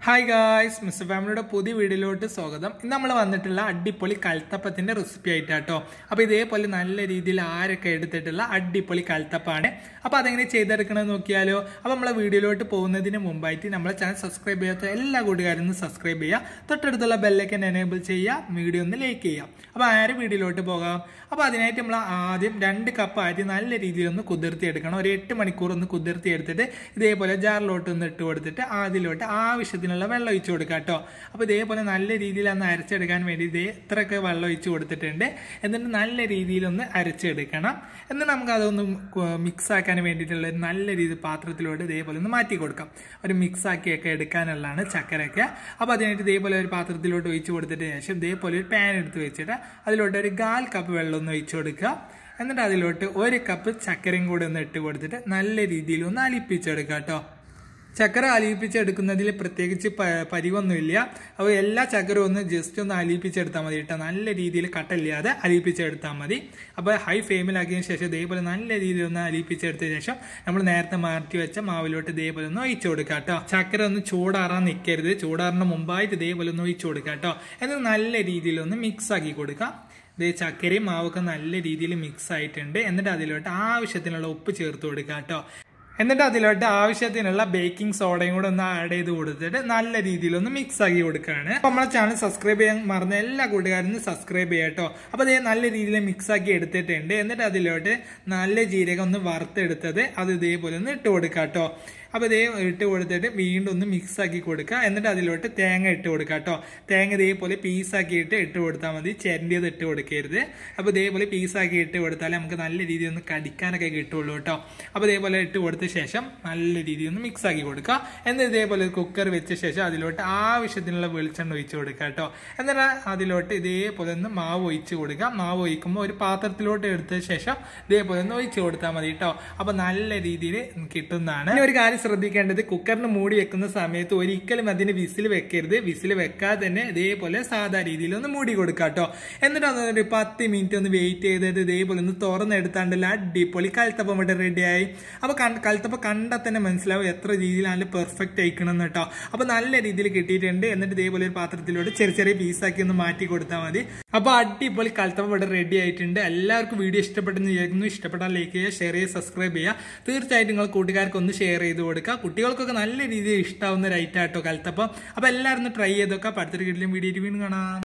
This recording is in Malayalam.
ഹായ് ഗായ്സ് മിസ്റ്റർ ഫാമിലിയുടെ പുതിയ വീഡിയോയിലോട്ട് സ്വാഗതം ഇന്ന് നമ്മൾ വന്നിട്ടുള്ള അടിപൊളി കൽത്തപ്പത്തിന്റെ റെസിപ്പി ആയിട്ടാട്ടോ അപ്പോൾ ഇതേപോലെ നല്ല രീതിയിൽ ആരൊക്കെ എടുത്തിട്ടുള്ള അടിപൊളി കൽത്തപ്പാണ് അപ്പോൾ അതെങ്ങനെ ചെയ്തെടുക്കണമെന്ന് നോക്കിയാലോ അപ്പോൾ നമ്മളെ വീഡിയോയിലോട്ട് പോകുന്നതിന് മുമ്പായിട്ട് നമ്മളെ ചാനൽ സബ്സ്ക്രൈബ് ചെയ്യാത്ത എല്ലാ കൂട്ടുകാരും ഒന്ന് സബ്സ്ക്രൈബ് ചെയ്യുക തൊട്ടടുത്തുള്ള ബെല്ലൈക്കൻ എനേബിൾ ചെയ്യുക വീഡിയോ ഒന്ന് ലൈക്ക് ചെയ്യാം അപ്പോൾ ആര് വീഡിയോയിലോട്ട് പോകാം അപ്പോൾ അതിനായിട്ട് നമ്മൾ ആദ്യം രണ്ട് കപ്പ് അരി നല്ല രീതിയിൽ ഒന്ന് കുതിർത്തി എടുക്കണം ഒരു എട്ട് മണിക്കൂർ ഒന്ന് കുതിർത്തി എടുത്തിട്ട് ഇതേപോലെ ജാറിലോട്ട് ഒന്ന് ഇട്ട് കൊടുത്തിട്ട് അതിലോട്ട് ആവശ്യത്തിനുള്ള വെള്ളം ഒഴിച്ചു കൊടുക്കുക കേട്ടോ അപ്പോൾ ഇതേപോലെ നല്ല രീതിയിൽ ഒന്ന് അരച്ചെടുക്കാൻ വേണ്ടി ഇതേ ഇത്രയൊക്കെ വെള്ളം ഒഴിച്ചു കൊടുത്തിട്ടുണ്ട് എന്നിട്ട് നല്ല രീതിയിൽ ഒന്ന് അരച്ചെടുക്കണം എന്നിട്ട് നമുക്ക് അതൊന്ന് മിക്സ് ആക്കാൻ വേണ്ടിയിട്ടുള്ള ഒരു നല്ല രീതിയിൽ പാത്രത്തിലോട്ട് ഇതേപോലെ ഒന്ന് മാറ്റി കൊടുക്കാം ഒരു മിക്സ് ആക്കിയൊക്കെ എടുക്കാനുള്ളതാണ് ചക്കരയൊക്കെ അപ്പോൾ അതിനായിട്ട് ഇതേപോലെ ഒരു പാത്രത്തിലോട്ട് ഒഴിച്ചു കൊടുത്തിട്ട് ശേഷം ഇതേപോലെ ഒരു പാൻ എടുത്ത് വെച്ചിട്ട് അതിലോട്ട് ഒരു കാൽ കപ്പ് വെള്ളം ഒന്ന് ഒഴിച്ചു കൊടുക്കുക എന്നിട്ട് അതിലോട്ട് ഒരു കപ്പ് ചക്കരയും കൂടി ഒന്ന് ഇട്ട് കൊടുത്തിട്ട് നല്ല രീതിയിൽ ഒന്ന് അലിപ്പിച്ചെടുക്കുക കേട്ടോ ചക്കര അലിയിപ്പിച്ചെടുക്കുന്നതിൽ പ്രത്യേകിച്ച് പ- പരിവൊന്നുമില്ല അപ്പോൾ എല്ലാ ചക്കരയും ഒന്ന് ജസ്റ്റ് ഒന്ന് അലിയിപ്പിച്ചെടുത്താൽ മതി കേട്ടോ നല്ല രീതിയിൽ കട്ടല്ലാതെ അലിയിപ്പിച്ചെടുത്താൽ മതി അപ്പോൾ ഹൈ ഫ്ലെയിമിലാക്കിയതിന് ശേഷം ഇതേപോലെ നല്ല രീതിയിൽ ഒന്ന് അലിയിപ്പിച്ചെടുത്ത ശേഷം നമ്മൾ നേരത്തെ മാറ്റി വെച്ച മാവിലോട്ട് ഇതേപോലെ ഒന്ന് ഒഴിച്ചു കൊടുക്കുക കേട്ടോ ചക്കര ഒന്ന് ചൂടാറാൻ നിൽക്കരുത് ചൂടാറിന് മുമ്പായിട്ട് ഇതേപോലെ ഒന്ന് ഒഴിച്ചു കൊടുക്കുക കേട്ടോ എന്നിട്ട് നല്ല രീതിയിൽ ഒന്ന് മിക്സ് ആക്കി കൊടുക്കുക ഇത് ചക്കരയും മാവൊക്കെ നല്ല രീതിയിൽ മിക്സ് ആയിട്ടുണ്ട് എന്നിട്ട് അതിലോട്ട് ആവശ്യത്തിനുള്ള ഉപ്പ് ചേർത്ത് കൊടുക്കുക കേട്ടോ എന്നിട്ട് അതിലോട്ട് ആവശ്യത്തിനുള്ള ബേക്കിംഗ് സോഡയും കൂടെ ഒന്ന് ആഡ് ചെയ്ത് കൊടുത്തിട്ട് നല്ല രീതിയിൽ ഒന്ന് മിക്സ് ആക്കി കൊടുക്കുകയാണ് അപ്പൊ നമ്മളെ ചാനൽ സബ്സ്ക്രൈബ് ചെയ്യാൻ മറന്ന എല്ലാ കൂട്ടുകാരും സബ്സ്ക്രൈബ് ചെയ്യാം കേട്ടോ അപ്പൊ അതേ നല്ല രീതിയിൽ മിക്സ് ആക്കി എടുത്തിട്ടുണ്ട് എന്നിട്ട് അതിലോട്ട് നല്ല ജീരകം ഒന്ന് വറുത്തെടുത്തത് അത് ഇതേപോലെ ഒന്ന് ഇട്ട് കൊടുക്കുക കേട്ടോ അപ്പോൾ ഇതേ ഇട്ട് കൊടുത്തിട്ട് വീണ്ടും ഒന്ന് മിക്സ് ആക്കി കൊടുക്കുക എന്നിട്ട് അതിലോട്ട് തേങ്ങ ഇട്ട് കൊടുക്കുക കേട്ടോ തേങ്ങ ഇതേപോലെ പീസാക്കിയിട്ട് ഇട്ട് കൊടുത്താൽ മതി ചെരണ്ടിയത് ഇട്ട് കൊടുക്കരുത് അപ്പോൾ ഇതേപോലെ പീസാക്കി ഇട്ട് കൊടുത്താലേ നമുക്ക് നല്ല രീതിയിൽ ഒന്ന് കടിക്കാനൊക്കെ കിട്ടുള്ളൂ കേട്ടോ അപ്പോൾ ഇതേപോലെ ഇട്ട് കൊടുത്ത ശേഷം നല്ല രീതിയിൽ ഒന്ന് മിക്സ് ആക്കി കൊടുക്കുക എന്നിട്ട് ഇതേപോലെ കുക്കർ വെച്ച ശേഷം അതിലോട്ട് ആവശ്യത്തിനുള്ള വെളിച്ചെണ്ണ ഒഴിച്ച് കൊടുക്കുക കേട്ടോ എന്നിട്ട് അതിലോട്ട് ഇതേപോലെ ഒന്ന് മാവ് ഒഴിച്ച് കൊടുക്കുക മാവ് ഒഴിക്കുമ്പോൾ ഒരു പാത്രത്തിലോട്ട് എടുത്ത ശേഷം ഇതേപോലെ ഒന്ന് ഒഴിച്ച് കൊടുത്താൽ മതി കേട്ടോ അപ്പോൾ നല്ല രീതിയിൽ കിട്ടുന്നതാണ് ഇനി ഒരു കാര്യം ശ്രദ്ധിക്കേണ്ടത് കുക്കറിന് മൂടി വെക്കുന്ന സമയത്ത് ഒരിക്കലും അതിന് വിസിൽ വെക്കരുത് വിസിൽ വെക്കാതെ തന്നെ ഇതേപോലെ സാധാ രീതിയിൽ ഒന്ന് മൂടി കൊടുക്കുക കേട്ടോ എന്നിട്ട് ഒന്ന് ഒരു പത്ത് മിനിറ്റ് ഒന്ന് വെയിറ്റ് ചെയ്തിട്ട് ഇതേപോലെ ഒന്ന് തുറന്നെടുത്താണ്ടല്ല അടിപൊളി കൽത്തപ്പം ഇവിടെ റെഡിയായി അപ്പോൾ കൽത്തപ്പം കണ്ടാൽ തന്നെ മനസ്സിലാവും എത്ര രീതിയിലാണ് പെർഫെക്റ്റ് അയക്കണം കേട്ടോ അപ്പോൾ നല്ല രീതിയിൽ കിട്ടിയിട്ടുണ്ട് എന്നിട്ട് ഇതേപോലെ ഒരു പാത്രത്തിലോട്ട് ചെറിയ ചെറിയ പീസാക്കി ഒന്ന് മാറ്റി കൊടുത്താൽ മതി അപ്പോൾ അടിപൊളി കൽത്തപ്പം ഇവിടെ റെഡി ആയിട്ടുണ്ട് എല്ലാവർക്കും വീഡിയോ ഇഷ്ടപ്പെട്ടെന്ന് വിചാരിക്കുന്നു ഇഷ്ടപ്പെട്ടാൽ ലൈക്ക് ചെയ്യുക ഷെയർ ചെയ്യുക സബ്സ്ക്രൈബ് ചെയ്യുക തീർച്ചയായിട്ടും നിങ്ങൾ കൂട്ടുകാർക്ക് ഒന്ന് ഷെയർ ചെയ്ത് കൊടുക്കുക കുട്ടികൾക്കൊക്കെ നല്ല രീതിയിൽ ഇഷ്ടമാവുന്ന ഒരു ഐറ്റം ആട്ടോ കൽത്തപ്പം അപ്പോൾ എല്ലാവരും ഒന്ന് ട്രൈ ചെയ്തൊക്കെ അടുത്തൊരു വീഡിയോ വീഡിയോ വീണ്ടും കാണാം